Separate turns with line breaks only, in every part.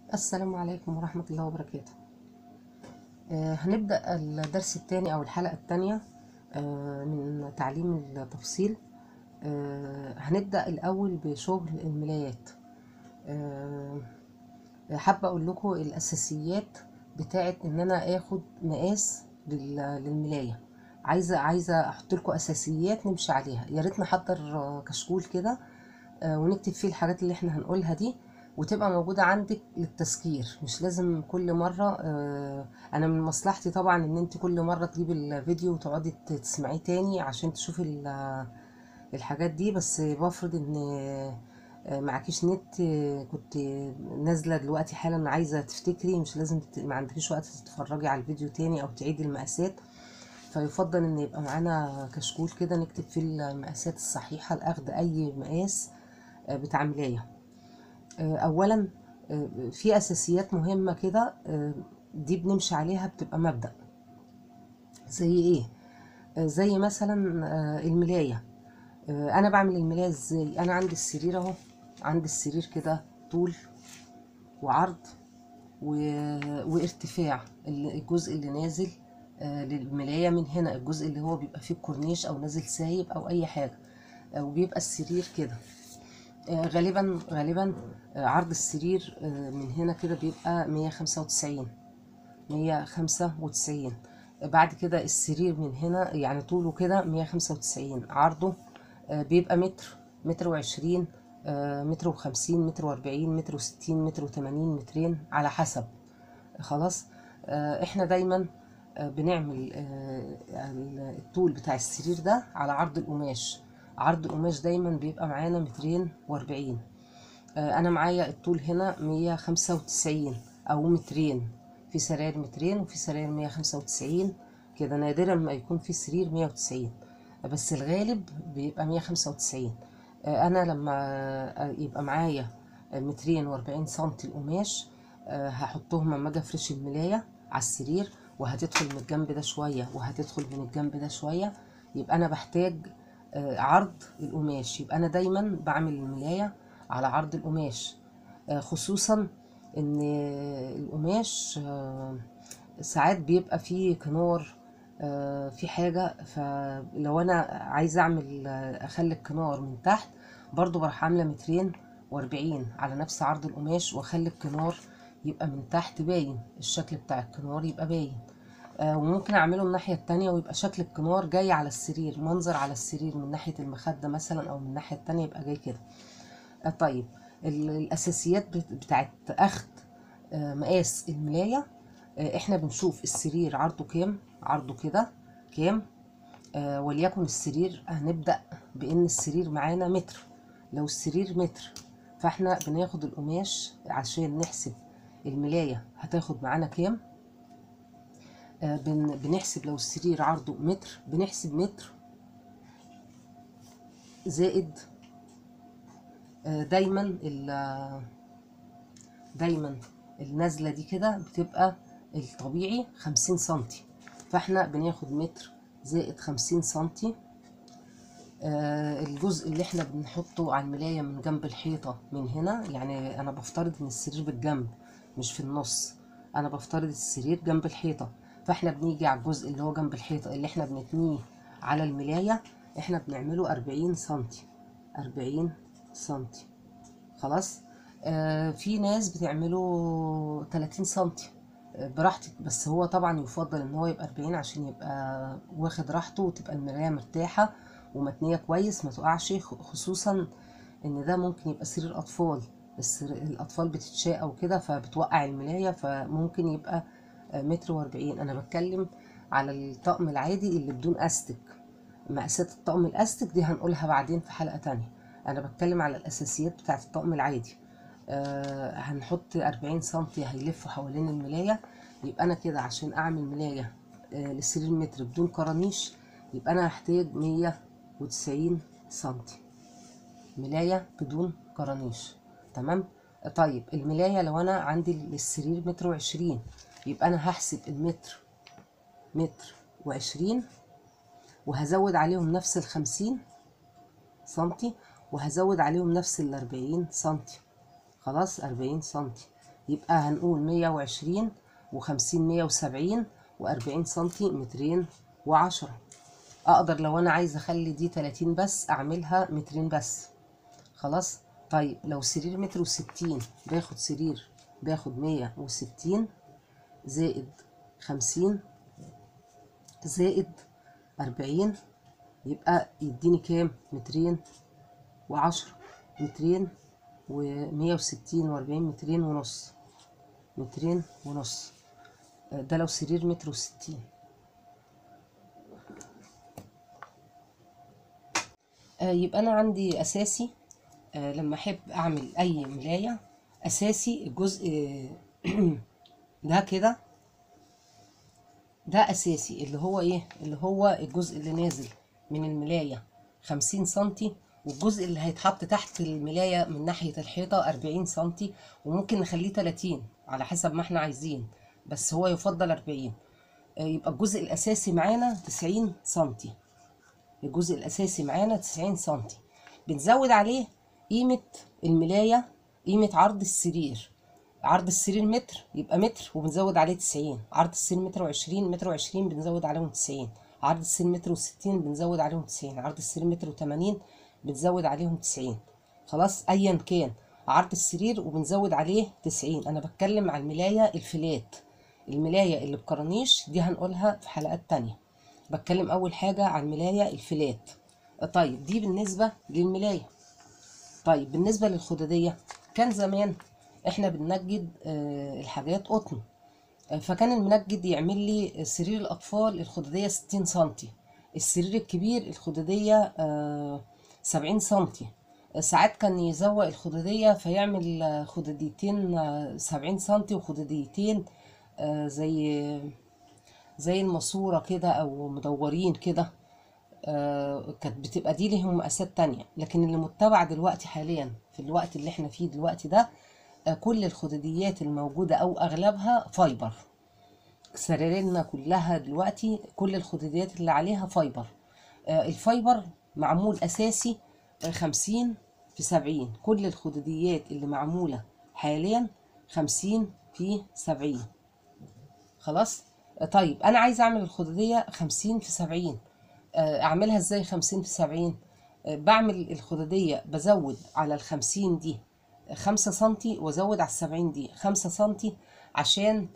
السلام عليكم ورحمة الله وبركاته آه، هنبدأ الدرس الثاني أو الحلقة الثانية من تعليم التفصيل آه، هنبدأ الأول بشغل الملايات آه، حابة أقول لكم الأساسيات بتاعت إن أنا آخد مقاس لل- للملاية عايزة عايزة أحط لكم أساسيات نمشي عليها يا ريت نحضر آه، كشكول كده آه، ونكتب فيه الحاجات اللي احنا هنقولها دي وتبقى موجودة عندك للتذكير مش لازم كل مرة آه، انا من مصلحتي طبعا ان انت كل مرة تجيبي الفيديو وتقعدي ت- تسمعيه تاني عشان تشوفي ال- الحاجات دي بس بفرض ان آه، معكيش نت آه، كنت نازلة دلوقتي حالا عايزة تفتكري مش لازم تت- ما عندكيش وقت تتفرجي على الفيديو تاني او تعيدي المقاسات فيفضل ان يبقى معانا كشكول كده نكتب فيه المقاسات الصحيحة لأخذ اي مقاس آه، بتاع ملاية آه، اولا آه، في اساسيات مهمه كده آه، دي بنمشي عليها بتبقى مبدأ زي ايه آه، زي مثلا آه، الملايه آه، انا بعمل الملايه ازاي انا عندي السرير اهو عندي السرير كده طول وعرض و... وارتفاع ال- الجزء اللي نازل آه، للملايه من هنا الجزء اللي هو بيبقى فيه الكورنيش او نازل سايب او اي حاجه آه، وبيبقى السرير كده آه، غالبا غالبا آه، عرض السرير آه، من هنا كده بيبقى 195 195 آه، بعد كده السرير من هنا يعني طوله كده 195 عرضه آه، بيبقى متر متر وعشرين آه، متر وخمسين متر واربعين متر وستين متر وتمانين مترين على حسب خلاص آه، احنا دايما آه، بنعمل آه، ال- الطول بتاع السرير ده على عرض القماش عرض القماش دايما بيبقى معانا مترين واربعين آه، انا معايا الطول هنا مية خمسة وتسعين او مترين في سراير مترين وفي سراير مية خمسة وتسعين كده نادرا ما يكون في سرير مية وتسعين بس الغالب بيبقى مية خمسة وتسعين انا لما آه، يبقى معايا مترين واربعين سنتي القماش آه، هحطهم لما اجي افرش الملاية على السرير وهتدخل من الجنب ده شوية وهتدخل من الجنب ده شوية يبقى انا بحتاج آه، عرض القماش يبقى انا دايما بعمل الملاية على عرض القماش آه، خصوصا ان القماش آه، ساعات بيبقى فيه كنار آه، في حاجة فلو انا عايزة اعمل آه، اخلي الكنار من تحت برضو بروح عاملة مترين واربعين على نفس عرض القماش واخلي الكنار يبقى من تحت باين الشكل بتاع الكنار يبقى باين آه، وممكن اعمله الناحية التانية ويبقى شكل الكنار جاي على السرير منظر على السرير من ناحية المخدة مثلا او من الناحية التانية يبقى جاي كده آه، طيب ال- الاساسيات بت- بتاعت اخد آه، مقاس الملاية آه، احنا بنشوف السرير عرضه كام عرضه كده كام آه، وليكن السرير هنبدأ بان السرير معانا متر لو السرير متر فاحنا بناخد القماش عشان نحسب الملاية هتاخد معانا كام آه، بن- بنحسب لو السرير عرضه متر بنحسب متر زائد آه، دايما ال- دايما النازلة دي كده بتبقى الطبيعي خمسين سنتي فاحنا بناخد متر زائد خمسين سنتي آه، الجزء اللي احنا بنحطه على الملاية من جنب الحيطة من هنا يعني انا بفترض ان السرير بالجنب مش في النص انا بفترض السرير جنب الحيطة فاحنا بنيجي على الجزء اللي هو جنب الحيطة اللي احنا بنتنيه على الملاية احنا بنعمله أربعين سنتي أربعين سنتي خلاص آه في ناس بتعمله 30 سنتي آه، براحتك بس هو طبعا يفضل ان هو يبقى 40 عشان يبقى واخد راحته وتبقى المراية مرتاحة ومتنية كويس ما تقعش خ- خصوصا ان ده ممكن يبقى سرير اطفال السر- الاطفال بتتشاء او كده فبتوقع الملاية فممكن يبقى آه، متر واربعين انا بتكلم على الطقم العادي اللي بدون استك مقاسات الطقم الاستك دي هنقولها بعدين في حلقة تانية انا بتكلم على الاساسيات بتاعت الطقم العادي آه هنحط 40 سنتي هيلفوا حوالين الملاية يبقى انا كده عشان اعمل ملاية آه للسرير متر بدون كرانيش يبقى انا هحتاج 190 سنتي ملاية بدون كرانيش تمام طيب الملاية لو انا عندي للسرير متر وعشرين يبقى انا هحسب المتر متر وعشرين وهزود عليهم نفس الخمسين سنتي وهزود عليهم نفس الأربعين سنتي خلاص أربعين سنتي يبقى هنقول مية وعشرين وخمسين مية وسبعين وأربعين سنتي مترين وعشرة أقدر لو أنا عايزة أخلي دي تلاتين بس أعملها مترين بس خلاص طيب لو سرير متر وستين باخد سرير باخد مية وستين زائد خمسين زائد أربعين يبقى يديني كام مترين وعشرة مترين ومية وستين وأربعين مترين ونص مترين ونص ده لو سرير متر وستين يبقى أنا عندي أساسي لما أحب أعمل أي ملاية أساسي الجزء ده كده ده أساسي اللي هو إيه اللي هو الجزء اللي نازل من الملاية خمسين سنتي والجزء اللي هيتحط تحت الملاية من ناحية الحيطة أربعين سنتي وممكن نخليه تلاتين على حسب ما احنا عايزين بس هو يفضل أربعين يبقى الجزء الأساسي معانا تسعين سنتي الجزء الأساسي معانا تسعين سنتي بنزود عليه قيمة الملاية قيمة عرض السرير عرض السرير متر يبقى متر وبنزود عليه تسعين عرض السرير متر وعشرين متر وعشرين بنزود عليهم تسعين عرض السرير متر وستين بنزود عليهم تسعين عرض السرير متر وتمانين بنزود عليهم تسعين خلاص ايا كان عرض السرير وبنزود عليه تسعين انا بتكلم على الملاية الفلات الملاية اللي بكرانيش دي هنقولها في حلقات تانية بتكلم اول حاجة على الملاية الفلات طيب دي بالنسبة للملاية طيب بالنسبة للخدادية كان زمان احنا بننجد الحاجات قطن فكان المنجد يعمل لي سرير الاطفال الخدادية ستين سنتي السرير الكبير الخدادية سبعين سنتي ساعات كان يزوق الخدادية فيعمل خداديتين سبعين سنتي وخداديتين زي زي الماسورة كده أو مدورين كده كانت بتبقى دي لهم مقاسات تانية لكن اللي متبع دلوقتي حاليا في الوقت اللي احنا فيه دلوقتي ده كل الخداديات الموجودة أو أغلبها فايبر سريرنا كلها دلوقتي كل الخداديات اللي عليها فايبر الفايبر معمول أساسي خمسين في سبعين كل الخداديات اللي معمولة حاليا خمسين في سبعين خلاص طيب أنا عايزة أعمل الخدادية خمسين في سبعين أعملها إزاي خمسين في سبعين بعمل الخدادية بزود على الخمسين دي خمسة سنتي وازود على السبعين دي خمسة سنتي عشان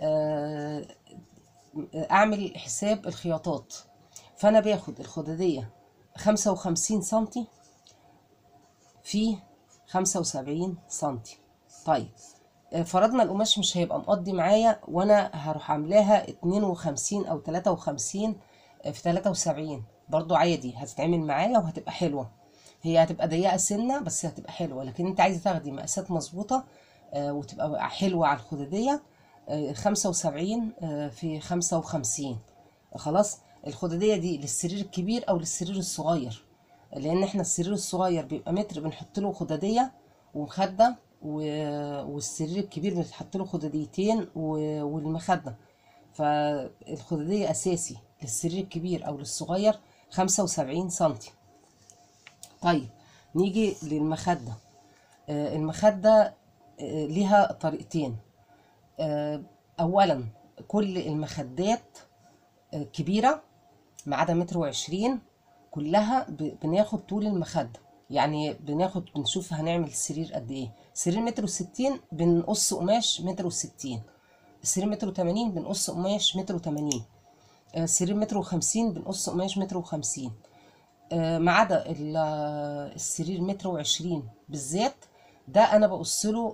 اعمل حساب الخياطات فانا باخد الخدادية خمسة وخمسين سنتي في خمسة وسبعين سنتي طيب فرضنا القماش مش هيبقى مقضي معايا وانا هروح عاملاها اتنين وخمسين او تلاتة وخمسين في تلاتة وسبعين برضو عادي هتتعمل معايا وهتبقى حلوة هي هتبقى ضيقه سنه بس هتبقى حلوه لكن انت عايزه تاخدي مقاسات مظبوطه آه وتبقى حلوه على الخداديه آه خمسة وسبعين آه في خمسة وخمسين خلاص الخداديه دي للسرير الكبير او للسرير الصغير لان احنا السرير الصغير بيبقى متر بنحط له خداديه ومخده والسرير الكبير بنحط له خداديتين والمخده فالخداديه اساسي للسرير الكبير او للصغير خمسة وسبعين سنتي طيب نيجي للمخدة آه المخدة آه ليها طريقتين آه أولا كل المخدات كبيرة ما عدا متر وعشرين كلها بناخد طول المخدة يعني بناخد بنشوف هنعمل السرير قد ايه سرير متر وستين بنقص قماش متر وستين سرير متر وتمانين بنقص قماش متر وتمانين سرير متر وخمسين بنقص قماش متر وخمسين ما عدا السرير متر وعشرين بالذات ده انا بقص له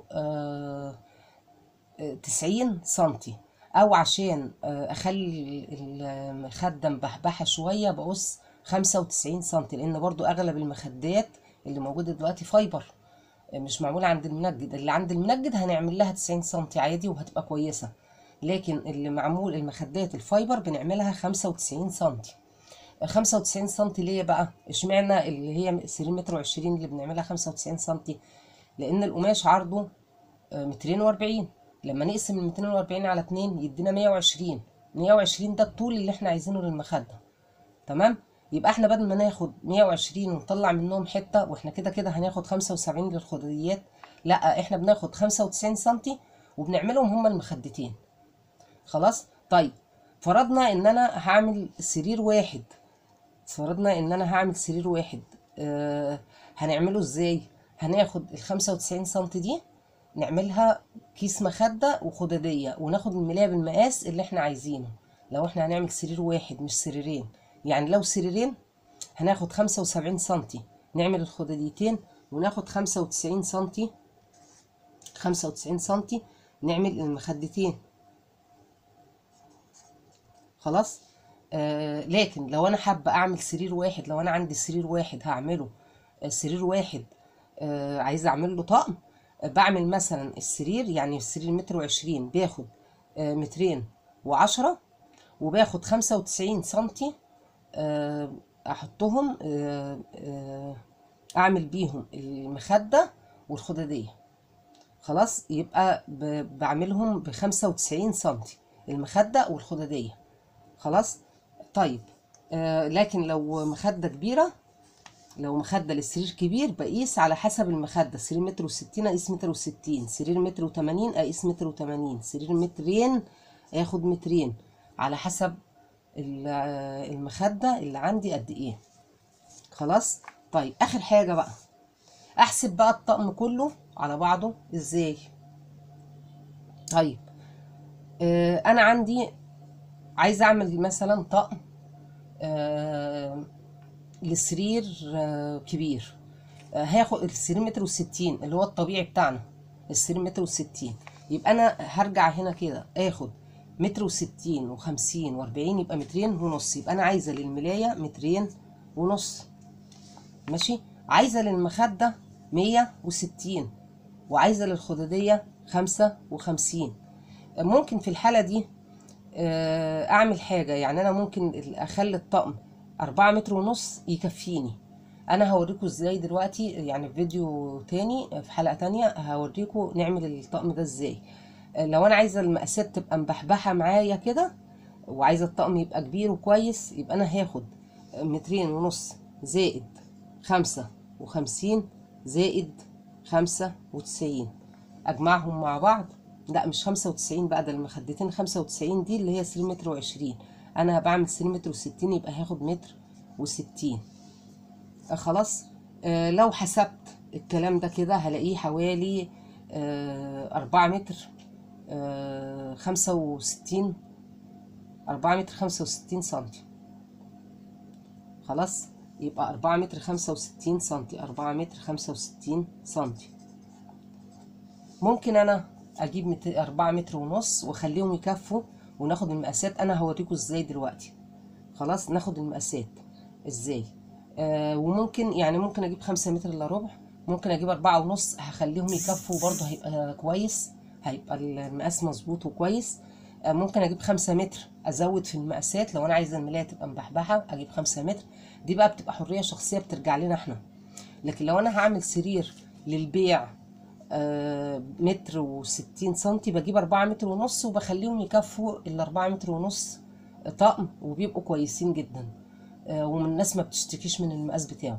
تسعين سنتي او عشان اخلي المخده مبحبحه شويه بقص خمسة وتسعين سنتي لان برضو اغلب المخدات اللي موجوده دلوقتي فايبر مش معموله عند المنجد اللي عند المنجد هنعمل لها تسعين سنتي عادي وهتبقى كويسه لكن اللي معمول المخدات الفايبر بنعملها خمسة وتسعين سنتي خمسة وتسعين سنتي ليه بقى اشمعنى اللي هي سرير متر وعشرين اللي بنعملها خمسة وتسعين سنتي لان القماش عرضه مترين واربعين لما نقسم الميتين واربعين على اتنين يدينا مية وعشرين مية وعشرين ده الطول اللي احنا عايزينه للمخدة تمام يبقى احنا بدل ما ناخد مية وعشرين ونطلع منهم حتة واحنا كده كده هناخد خمسة وسبعين للخداديات لا احنا بناخد خمسة وتسعين سنتي وبنعملهم هما المخدتين خلاص طيب فرضنا ان انا هعمل سرير واحد فرضنا ان انا هعمل سرير واحد آه هنعمله ازاي هناخد ال 95 سم دي نعملها كيس مخدة وخدادية وناخد الملاية بالمقاس اللي احنا عايزينه لو احنا هنعمل سرير واحد مش سريرين يعني لو سريرين هناخد 75 سنتي نعمل الخداديتين وناخد 95 سنتي 95 سنتي نعمل المخدتين خلاص آه لكن لو انا حابه اعمل سرير واحد لو انا عندي سرير واحد هعمله آه سرير واحد آه عايزه اعمل له طقم آه بعمل مثلا السرير يعني السرير متر وعشرين باخد آه مترين وعشرة وباخد خمسة وتسعين سنتي آه احطهم آه آه اعمل بيهم المخدة والخدادية خلاص يبقى ب- بعملهم بخمسة وتسعين سنتي المخدة والخدادية خلاص طيب آه لكن لو مخدة كبيرة لو مخدة للسرير كبير بقيس على حسب المخدة سرير متر وستين أقيس متر وستين سرير متر وتمانين أقيس متر وتمانين سرير مترين آخد مترين على حسب ال- آه، المخدة اللي عندي قد إيه خلاص طيب آخر حاجة بقى أحسب بقى الطقم كله على بعضه إزاي طيب آه أنا عندي عايزة أعمل مثلا طقم آه لسرير آه كبير آه هاخد السرير متر وستين اللي هو الطبيعي بتاعنا السرير متر وستين يبقى أنا هرجع هنا كده آخد متر وستين وخمسين وأربعين يبقى مترين ونص يبقى أنا عايزة للملاية مترين ونص ماشي عايزة للمخدة مية وستين وعايزة للخدادية خمسة وخمسين ممكن في الحالة دي آه، أعمل حاجة يعني أنا ممكن أخلي الطقم أربعة متر ونص يكفيني أنا هوريكم إزاي دلوقتي يعني في فيديو تاني في حلقة تانية هوريكم نعمل الطقم ده إزاي آه، لو أنا عايزة المقاسات تبقى مبحبحة معايا كده وعايزة الطقم يبقى كبير وكويس يبقى أنا هاخد مترين ونص زائد خمسة وخمسين زائد خمسة وتسعين أجمعهم مع بعض لا مش خمسة وتسعين بقى ده المخدتين خمسة وتسعين دي اللي هي سرير متر وعشرين أنا بعمل سرير متر وستين يبقى هاخد متر وستين آه خلاص آه لو حسبت الكلام ده كده هلاقيه حوالي آه أربعة متر آه خمسة وستين أربعة متر خمسة وستين سنتي خلاص يبقى أربعة متر خمسة وستين سنتي أربعة متر خمسة وستين سنتي ممكن أنا أجيب مت... أربعة متر ونص وأخليهم يكفوا وناخد المقاسات أنا هوريكم إزاي دلوقتي خلاص ناخد المقاسات إزاي آه وممكن يعني ممكن أجيب خمسة متر إلا ربع ممكن أجيب أربعة ونص هخليهم يكفوا برضه هيبقى كويس هيبقى المقاس مظبوط وكويس آه ممكن أجيب خمسة متر أزود في المقاسات لو أنا عايزة الملاية تبقى مبحبحة أجيب خمسة متر دي بقى بتبقى حرية شخصية بترجع لنا احنا لكن لو أنا هعمل سرير للبيع آه، متر وستين سنتي بجيب أربعة متر ونص وبخليهم يكفوا الأربعة متر ونص طقم وبيبقوا كويسين جدا آه، ومن الناس ما بتشتكيش من المقاس بتاعه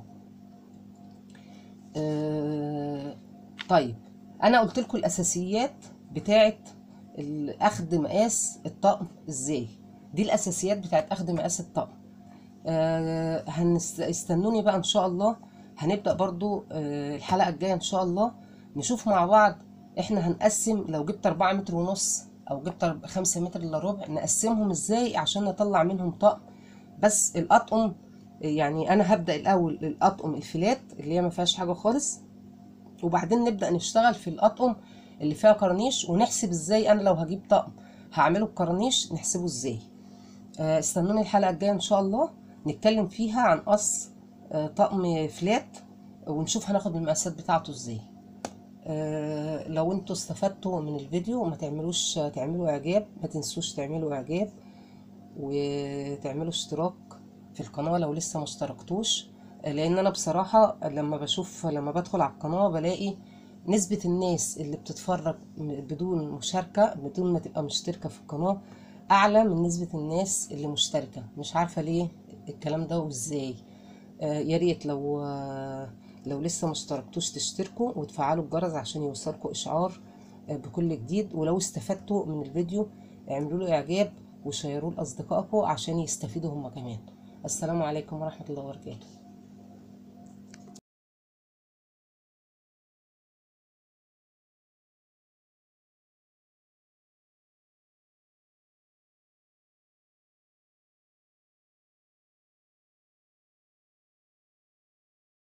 آه، طيب أنا قلت لكم الأساسيات بتاعت ال- أخد مقاس الطقم إزاي دي الأساسيات بتاعت أخد مقاس الطقم آه، هنست- استنوني بقى ان شاء الله هنبدأ برضو آه، الحلقة الجاية ان شاء الله نشوف مع بعض احنا هنقسم لو جبت أربعة متر ونص او جبت أرب- خمسة متر الا ربع نقسمهم ازاي عشان نطلع منهم طقم بس الأطقم يعني انا هبدأ الاول الأطقم الفلات اللي هي ما فيهاش حاجة خالص وبعدين نبدأ نشتغل في الأطقم اللي فيها كرانيش ونحسب ازاي انا لو هجيب طقم هعمله بكرانيش نحسبه ازاي آه، استنوني الحلقة الجاية إن شاء الله نتكلم فيها عن قص آه، طقم فلات ونشوف هناخد المقاسات بتاعته ازاي آه، لو انتوا استفدتوا من الفيديو ما تعملوش تعملوا اعجاب ما تنسوش تعملوا اعجاب وتعملوا اشتراك في القناة لو لسه ما اشتركتوش آه، لان انا بصراحة لما بشوف لما بدخل على القناة بلاقي نسبة الناس اللي بتتفرج بدون مشاركة بدون ما تبقى مشتركة في القناة أعلى من نسبة الناس اللي مشتركة مش عارفة ليه الكلام ده وإزاي آه يا ريت لو آه لو لسه مشتركتوش تشتركوا وتفعلوا الجرس عشان يوصلكوا إشعار آه، بكل جديد ولو استفدتوا من الفيديو اعملوا له اعجاب وشيروه لاصدقائكم عشان يستفيدوا هم كمان السلام عليكم ورحمة الله وبركاته